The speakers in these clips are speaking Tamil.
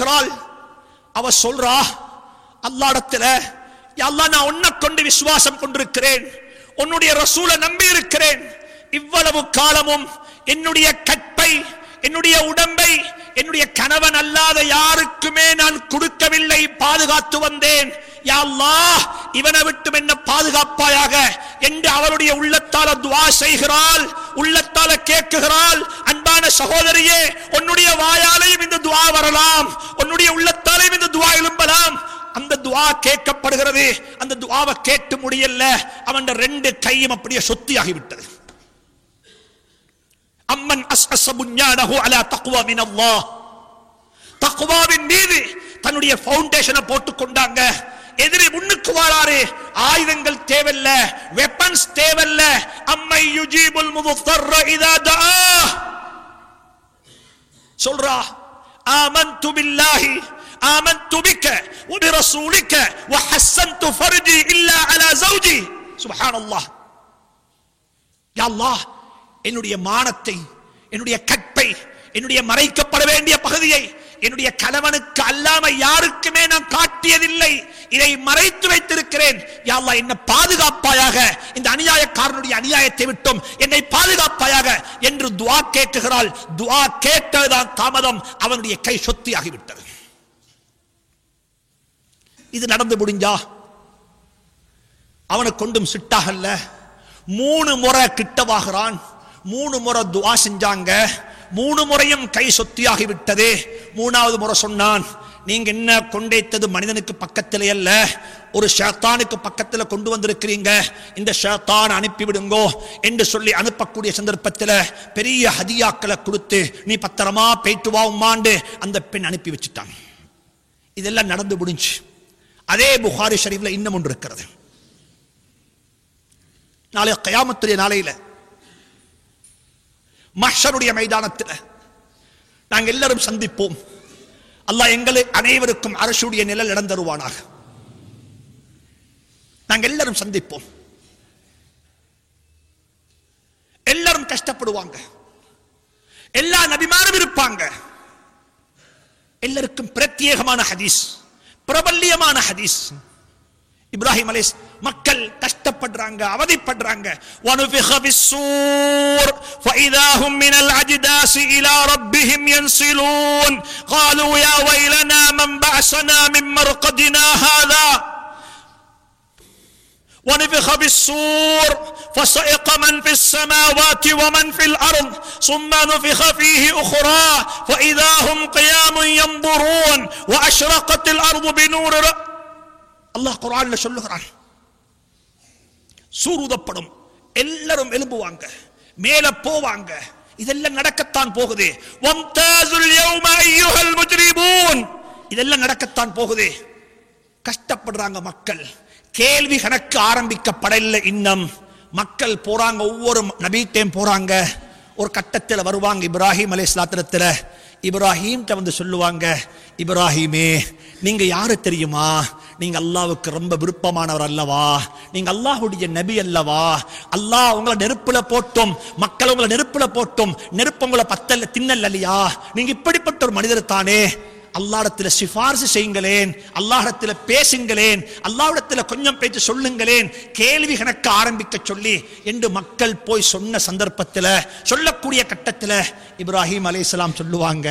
கேட்கிறாள் அவ சொல்றா அல்லாடத்துல அல்லாஹ் நான் உன்னை கொண்டு விசுவாசம் கொண்டிருக்கிறேன் உன்னுடைய ரசூலை நம்பி இருக்கிறேன் இவ்வளவு காலமும் என்னுடைய கற்பை என்னுடைய உடம்பை என்னுடைய கணவன் அல்லாத யாருக்குமே நான் கொடுக்கவில்லை பாதுகாத்து வந்தேன் யா அல்லாஹ் இவனை விட்டு என்ன பாதுகாப்பாயாக என்று அவளுடைய உள்ளத்தால துவா செய்கிறாள் உள்ளத்தால கேட்குகிறாள் அன்பான சகோதரியே உன்னுடைய வாயாலையும் இந்த துவா வரலாம் உன்னுடைய உள்ளத்தாலையும் இந்த துவா எழும்பலாம் அந்த துவா கேட்கப்படுகிறது அந்த துவாவை கேட்டு முடியல அவன் ரெண்டு கையும் அப்படியே சொத்தியாகி விட்டது அம்மன் அஸ் அஸ்ஸபுஞ்ஞானஹு அலா தக்வா மின் அல்லாஹ் தக்வாவின் மீது தன்னுடைய ஃபவுண்டேஷனை போட்டு கொண்டாங்க எதிரி முன்னுக்கு வாராரு ஆயுதங்கள் தேவையில்ல வெப்பன்ஸ் தேவையில்ல அம்மை யுஜீபுல் முதுத்தர்ர இதா தஆ சொல்றா ஆமன்து பில்லாஹி ஆமன்து பிக்க وبرسولك وحسنت فرجي الا على زوجي سبحان الله யா அல்லாஹ் என்னுடைய மானத்தை என்னுடைய கற்பை என்னுடைய மறைக்கப்பட வேண்டிய பகுதியை என்னுடைய கணவனுக்கு அல்லாம யாருக்குமே நான் காட்டியதில்லை இதை மறைத்து வைத்திருக்கிறேன் யா அல்லாஹ் என்ன பாதுகாப்பாயாக இந்த அநியாயக்காரனுடைய அநியாயத்தை விட்டும் என்னை பாதுகாப்பாயாக என்று துஆ கேட்குகிறாள் துஆ கேட்டதுதான் தாமதம் அவனுடைய கை சொத்தியாகிவிட்டது இது நடந்து முடிஞ்சா அவனை கொண்டும் சிட்டாகல்ல மூணு முறை கிட்டவாகிறான் மூணு முறை துவா செஞ்சாங்க மூணு முறையும் கை சொத்தியாகி விட்டது மூணாவது முறை சொன்னான் நீங்க என்ன கொண்டைத்தது மனிதனுக்கு பக்கத்திலே அல்ல ஒரு ஷேத்தானுக்கு பக்கத்துல கொண்டு வந்திருக்கிறீங்க இந்த ஷேத்தான் அனுப்பி விடுங்கோ என்று சொல்லி அனுப்பக்கூடிய சந்தர்ப்பத்தில் பெரிய ஹதியாக்களை கொடுத்து நீ பத்திரமா போயிட்டு வா உம்மாண்டு அந்த பெண் அனுப்பி வச்சுட்டான் இதெல்லாம் நடந்து முடிஞ்சு அதே புகாரி ஷரீஃப்ல இன்னும் ஒன்று இருக்கிறது நாளை கயாமத்துடைய நாளையில மஹ்ஷருடைய மைதானத்தில் நாங்கள் எல்லாரும் சந்திப்போம் அல்லாஹ் எங்களை அனைவருக்கும் அரசுடைய நிழல் இடம் தருவானாக நாங்கள் எல்லாரும் சந்திப்போம் எல்லாரும் கஷ்டப்படுவாங்க எல்லா நபிமாரும் இருப்பாங்க எல்லாருக்கும் பிரத்யேகமான ஹதீஸ் பிரபல்யமான ஹதீஸ் இப்ராஹிம் அலைஸ் மக்கள் கஷ்டப்படுறாங்க அவதிப்படுறாங்க وَنُفِخَ فِي الصُّورِ فَإِذَا هُمْ مِنَ الْأَجْدَاثِ إِلَى رَبِّهِمْ يَنْسِلُونَ قَالُوا يَا وَيْلَنَا مَنْ بَعَثَنَا مِنْ مَرْقَدِنَا هَذَا ونفخ بالصور فصعق من في السماوات ومن في الارض ثم نفخ فيه اخرى فاذا هم قيام ينظرون واشرقت الارض بنور رب அல்லாஹ் குர்ஆன்ல சொல்லுகிறான் சூருதப்படும் எல்லாரும் எழும்புவாங்க மேல போவாங்க இதெல்லாம் நடக்கத்தான் போகுது வம்தாசுல் யௌம அய்யுஹல் முஜ்ரிமூன் இதெல்லாம் நடக்கத்தான் போகுது கஷ்டப்படுறாங்க மக்கள் கேள்வி கணக்கு ஆரம்பிக்கப்படவில்லை இன்னும் மக்கள் போறாங்க ஒவ்வொரு நபீட்டையும் போறாங்க ஒரு கட்டத்தில் வருவாங்க இப்ராஹிம் அலைஹிஸ்ஸலாத்திரத்தில் இப்ராஹிம் வந்து சொல்லுவாங்க இப்ராஹிமே நீங்க யாரு தெரியுமா நீங்க அல்லாவுக்கு ரொம்ப விருப்பமானவர் அல்லவா நீங்க அல்லாஹ்வுடைய நபி அல்லவா அல்லாஹ் உங்களை நெருப்புல போட்டும் மக்கள் உங்களை நெருப்புல போட்டும் நெருப்பு உங்களை பத்தல்ல தின்னல் இல்லையா நீங்க இப்படிப்பட்ட ஒரு மனிதர் தானே அல்லாஹ்விடத்துல சிபாரிசு செய்யுங்களேன் அல்லாஹ்விடத்துல பேசுங்களேன் அல்லாஹ்விடத்துல கொஞ்சம் பேச்சு சொல்லுங்களேன் கேள்வி கணக்க ஆரம்பிக்க சொல்லி என்று மக்கள் போய் சொன்ன சந்தர்ப்பத்தில் சொல்லக்கூடிய கட்டத்தில் இப்ராஹிம் அலைஹிஸ்ஸலாம் சொல்லுவாங்க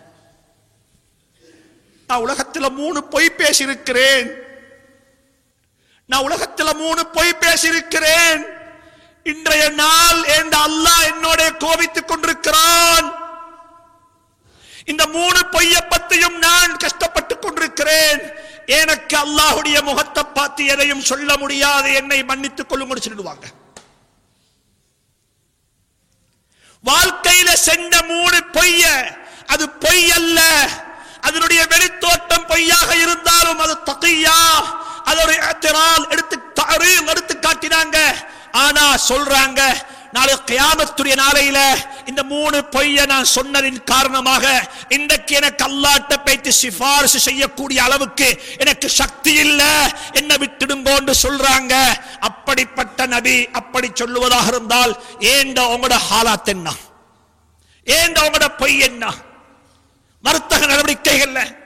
நான் உலகத்துல மூணு பொய் பேசியிருக்கிறேன் நான் உலகத்துல மூணு பொய் பேசியிருக்கிறேன் இன்றைய நாள் என்ற அல்லாஹ் என்னோட கோபித்துக் கொண்டிருக்கிறான் இந்த மூணு பொய்ய பத்தியும் நான் கஷ்டப்பட்டுக் கொண்டிருக்கிறேன் எனக்கு அல்லாஹுடைய முகத்தை பார்த்து எதையும் சொல்ல முடியாது என்னை மன்னித்துக் கொள்ளும் சொல்லிடுவாங்க வாழ்க்கையில சென்ற மூணு பொய்ய அது பொய் அல்ல அதனுடைய வெளித்தோட்டம் பொய்யாக இருந்தாலும் அது தகையா அது ஒரு இஅ்திரால் எடுத்து தரீம் எடுத்து காட்டினாங்க ஆனா சொல்றாங்க நாளை கியாமத்துடைய நாளையில இந்த மூணு பொய்ய நான் சொன்னதின் காரணமாக இன்றைக்கு எனக்கு அல்லாட்ட பேச்சு சிபாரிசு செய்யக்கூடிய அளவுக்கு எனக்கு சக்தி இல்ல என்ன விட்டுடுங்கோன்னு சொல்றாங்க அப்படிப்பட்ட நபி அப்படி சொல்லுவதாக இருந்தால் ஏண்ட உங்களோட ஹாலாத் என்ன ஏண்ட உங்களோட பொய் என்ன வர்த்தக நடவடிக்கைகள்ல